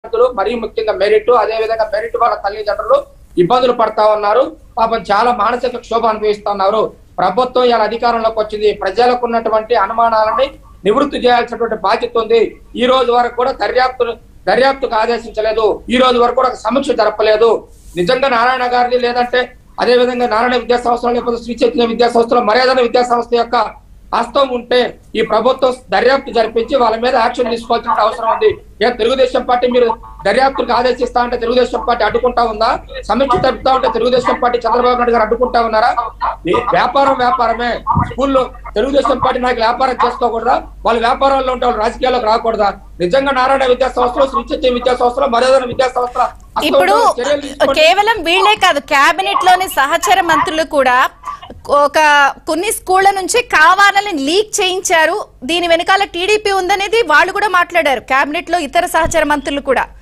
విద్యార్థులు మరీ ముఖ్యంగా మెరిట్ అదే విధంగా మెరిట్ వాళ్ళ తల్లిదండ్రులు ఇబ్బందులు పడతా ఉన్నారు పాపం చాలా మానసిక క్షోభ అనుభవిస్తున్నారు ప్రభుత్వం ఇలా అధికారంలోకి వచ్చింది ప్రజలకు ఉన్నటువంటి అనుమానాలని నివృత్తి చేయాల్సినటువంటి బాధ్యత ఉంది ఈ రోజు వరకు కూడా దర్యాప్తు దర్యాప్తుకు ఆదేశించలేదు ఈ రోజు వరకు కూడా ఒక సమీక్ష జరపలేదు నిజంగా నారాయణ గారిని లేదంటే అదే విధంగా నారాయణ విద్యా సంస్థ లేకపోతే శ్రీ చైతన్య విద్యా సంస్థలో మర్యాద విద్యా సంస్థ యొక్క హస్తం ఉంటే ఈ ప్రభుత్వం దర్యాప్తు జరిపించి వాళ్ళ మీద యాక్షన్ తీసుకోవాల్సిన అవసరం ఉంది ఏ తెలుగుదేశం పార్టీ మీరు దర్యాప్తుకు ఆదేశిస్తా అంటే తెలుగుదేశం పార్టీ అడ్డుకుంటా ఉందా సమీక్ష జరుపుతా ఉంటే తెలుగుదేశం పార్టీ చంద్రబాబు నాయుడు గారు అడ్డుకుంటా ఉన్నారా ఈ వ్యాపారం వ్యాపారమే స్కూల్లో తెలుగుదేశం పార్టీ నాయకులు వ్యాపారం చేసుకోకూడదా వాళ్ళు వ్యాపారంలో ఉంటే వాళ్ళు రాజకీయాల్లోకి రాకూడదా నిజంగా నారాయణ విద్యా సంస్థలో శ్రీ చైతన్య విద్యా సంస్థలో మర్యాద విద్యా సంస్థల హస్తం ఇప్పుడు ఉంటే చర్యలు తీసుకోండి. కేవలం వీళ్ళే కాదు కేబినెట్ లోని సహచర మంత్రులు కూడా ఒక కొన్ని స్కూళ్ల నుంచి కావాలని లీక్ చేయించారు దీని వెనకాల టీడీపీ ఉందనేది వాళ్ళు కూడా మాట్లాడారు కేబినెట్ లో ఇతర సహచర మంత్రులు కూడా